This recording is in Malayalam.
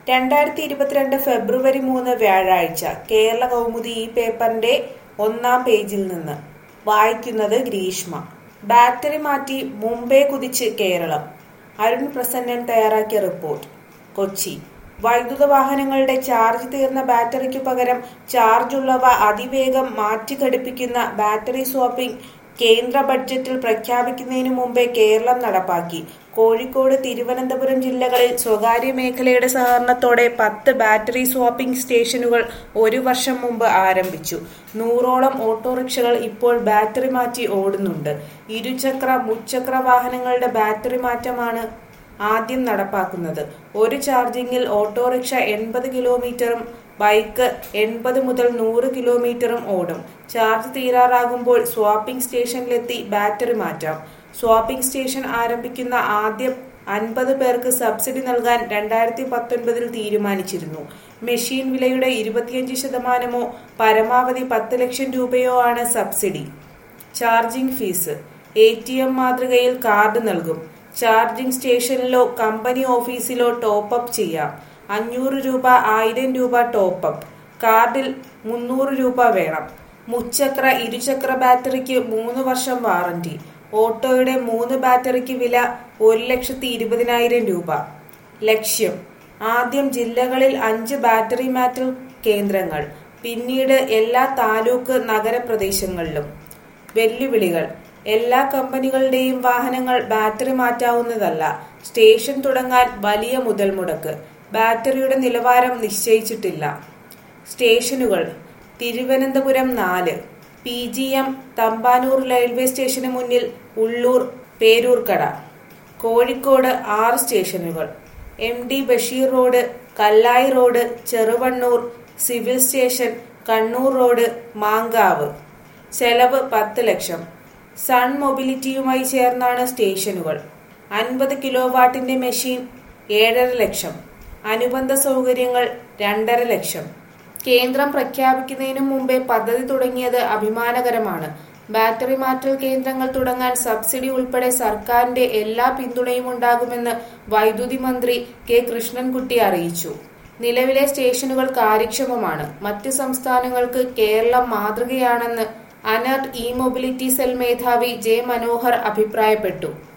രണ്ടായിരത്തി ഇരുപത്തിരണ്ട് ഫെബ്രുവരി മൂന്ന് വ്യാഴാഴ്ച കേരള കൗമുദി ഈ പേപ്പറിന്റെ ഒന്നാം പേജിൽ നിന്ന് വായിക്കുന്നത് ഗ്രീഷ്മ ബാറ്ററി മാറ്റി മുംബൈ കുതിച്ച് കേരളം അരുൺ പ്രസന്നൻ തയ്യാറാക്കിയ റിപ്പോർട്ട് കൊച്ചി വൈദ്യുത വാഹനങ്ങളുടെ ചാർജ് തീർന്ന ബാറ്ററിക്കു പകരം ചാർജുള്ളവ അതിവേഗം മാറ്റിഘടിപ്പിക്കുന്ന ബാറ്ററി സ്വാപ്പിംഗ് കേന്ദ്ര ബഡ്ജറ്റിൽ പ്രഖ്യാപിക്കുന്നതിനു മുമ്പേ കേരളം നടപ്പാക്കി കോഴിക്കോട് തിരുവനന്തപുരം ജില്ലകളിൽ സ്വകാര്യ മേഖലയുടെ സഹകരണത്തോടെ പത്ത് ബാറ്ററി സ്വാപ്പിംഗ് സ്റ്റേഷനുകൾ ഒരു വർഷം മുമ്പ് ആരംഭിച്ചു നൂറോളം ഓട്ടോറിക്ഷകൾ ഇപ്പോൾ ബാറ്ററി മാറ്റി ഓടുന്നുണ്ട് ഇരുചക്ര മുച്ചക്ര വാഹനങ്ങളുടെ ബാറ്ററി മാറ്റമാണ് ആദ്യം നടപ്പാക്കുന്നത് ഒരു ചാർജിങ്ങിൽ ഓട്ടോറിക്ഷ എൺപത് കിലോമീറ്ററും ബൈക്ക് എൺപത് മുതൽ നൂറ് കിലോമീറ്ററും ഓടും ചാർജ് തീരാറാകുമ്പോൾ സ്വാപ്പിംഗ് സ്റ്റേഷനിലെത്തി ബാറ്ററി മാറ്റാം സ്വാപ്പിംഗ് സ്റ്റേഷൻ ആരംഭിക്കുന്ന ആദ്യം അൻപത് പേർക്ക് സബ്സിഡി നൽകാൻ രണ്ടായിരത്തി പത്തൊൻപതിൽ തീരുമാനിച്ചിരുന്നു മെഷീൻ വിലയുടെ ഇരുപത്തിയഞ്ച് ശതമാനമോ പരമാവധി പത്ത് ലക്ഷം രൂപയോ ആണ് subsidy charging fee A T M മാതൃകയിൽ കാർഡ് നൽകും ചാർജിംഗ് സ്റ്റേഷനിലോ കമ്പനി ഓഫീസിലോ ടോപ്പ് അപ്പ് ചെയ്യാം അഞ്ഞൂറ് രൂപ ആയിരം രൂപ ടോപ്പ് അപ്പ് കാർഡിൽ മുന്നൂറ് രൂപ വേണം മുച്ചക്ര ഇരുചക്ര ബാറ്ററിക്ക് മൂന്ന് വർഷം വാറന്റി ഓട്ടോയുടെ മൂന്ന് ബാറ്ററിക്ക് വില ഒരു ലക്ഷത്തി ഇരുപതിനായിരം രൂപ ലക്ഷ്യം ആദ്യം ജില്ലകളിൽ അഞ്ച് ബാറ്ററി മാറ്റൽ കേന്ദ്രങ്ങൾ പിന്നീട് എല്ലാ താലൂക്ക് നഗരപ്രദേശങ്ങളിലും വെല്ലുവിളികൾ എല്ലാ കമ്പനികളുടെയും വാഹനങ്ങൾ ബാറ്ററി മാറ്റാവുന്നതല്ല സ്റ്റേഷൻ തുടങ്ങാൻ വലിയ മുതൽ മുടക്ക് ബാറ്ററിയുടെ നിലവാരം നിശ്ചയിച്ചിട്ടില്ല സ്റ്റേഷനുകൾ തിരുവനന്തപുരം നാല് P G M Thampanoor railway സ്റ്റേഷന് മുന്നിൽ ഉള്ളൂർ പേരൂർക്കട കോഴിക്കോട് ആറ് സ്റ്റേഷനുകൾ M D Basheer road Kallai road Cheruvannur civil station Kannur road Mankavu ചെലവ് പത്ത് ലക്ഷം സൺ മൊബിലിറ്റിയുമായി ചേർന്നാണ് സ്റ്റേഷനുകൾ അൻപത് കിലോ വാട്ടിന്റെ മെഷീൻ ഏഴര ലക്ഷം അനുബന്ധ സൗകര്യങ്ങൾ രണ്ടര ലക്ഷം കേന്ദ്രം പ്രഖ്യാപിക്കുന്നതിനു മുമ്പേ പദ്ധതി തുടങ്ങിയത് അഭിമാനകരമാണ് ബാറ്ററി മാറ്റൽ കേന്ദ്രങ്ങൾ തുടങ്ങാൻ സബ്സിഡി ഉൾപ്പെടെ സർക്കാരിന്റെ എല്ലാ പിന്തുണയും ഉണ്ടാകുമെന്ന് വൈദ്യുതി മന്ത്രി കെ കൃഷ്ണൻകുട്ടി അറിയിച്ചു നിലവിലെ സ്റ്റേഷനുകൾ കാര്യക്ഷമമാണ് മറ്റ് സംസ്ഥാനങ്ങൾക്ക് കേരളം മാതൃകയാണെന്ന് അനർട്ട് ഇ മൊബിലിറ്റി സെൽ മേധാവി ജെ മനോഹർ അഭിപ്രായപ്പെട്ടു